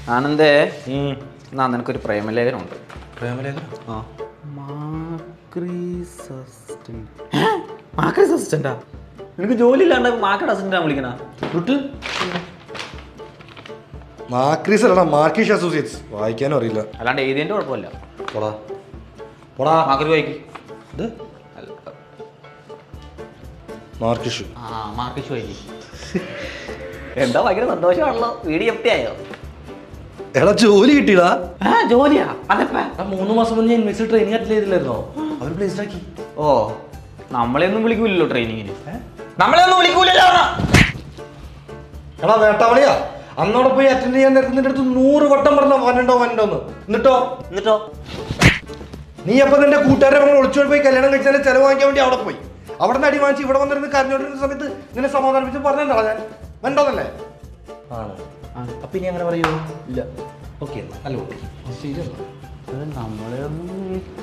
ആനന്ദേ എന്നാ നിനക്കൊരു പ്രേമലേഖനമുണ്ട് പ്രേമലേഖനം ആ മാക്രീസ് അസിസ്റ്റന്റ് മാക്രീസ് അസിസ്റ്റന്റാ നിനക്ക് ജോലി ഇല്ലാണ്ട് മാർക്കറ്റ് അസിസ്റ്റന്റാ വിളിക്കണ റുട്ട് മാക്രീസ് അല്ലടാ മാർക്കീഷ് അസോസിയേറ്റ്സ് വായിക്കാനും അറിയില്ല അല്ലാണ്ട് എഴുതിയതിന്റെ കുഴപ്പമില്ല പോടാ പോടാ മാർക്കറ്റ് വായിക്ക് ഇത് അല്ല, മാർക്കിഷ് ആ മാർക്കറ്റ് വായിക്ക് എന്താ ഭയങ്കര സന്തോഷമാണല്ലോ വീഡിയോ എപ്പിയായോ എടാ ജോലി കിട്ടിയടാ ആ ജോലിയാ അതെപ്പാ ആ മൂന്ന് മാസം മുന്നേ ഇൻവെസ്റ്റ് ട്രെയിനിങ് അറ്റൻഡ് ചെയ്തില്ലായിരുന്നോ അവർ പ്ലേസ് ആക്കി ഓ നമ്മളെ ഒന്നും വിളിക്കൂലല്ലോ ട്രെയിനിങ്ങിന് നമ്മളെ ഒന്നും വിളിക്കൂലല്ലോ എടാ വേട്ടാവളിയാ അന്നോടെ പോയി അറ്റൻഡ് ചെയ്യാൻ നേരത്തെ നിന്റെ അടുത്ത് നൂറ് വട്ടം പറഞ്ഞ വന്നുണ്ടോ വന്നുണ്ടോന്ന് എന്നിട്ടോ എന്നിട്ടോ നീ അപ്പൊ നിന്റെ കൂട്ടുകാരെ നമ്മൾ ഒളിച്ചോടി പോയി കല്യാണം കഴിച്ചാൽ ചെലവ് വാങ്ങിക്കാൻ വേണ്ടി അവിടെ പോയി അവിടെ നിന്ന് അടി വാങ്ങിച്ച് ഇവിടെ വന്നിരുന്ന് കരഞ്ഞോണ്ടിരുന്ന സമയത്ത് നിന്നെ സമാധാനിപ്പിച്ച് പറഞ്ഞോ ഞാൻ വേണ്ടോന്നല്ലേ ആണ് അപ്പൊ ഇനി അങ്ങനെ പറയൂ ഇല്ല ഓക്കെ നല്ല കുട്ടി നമ്മളെ ഒന്നും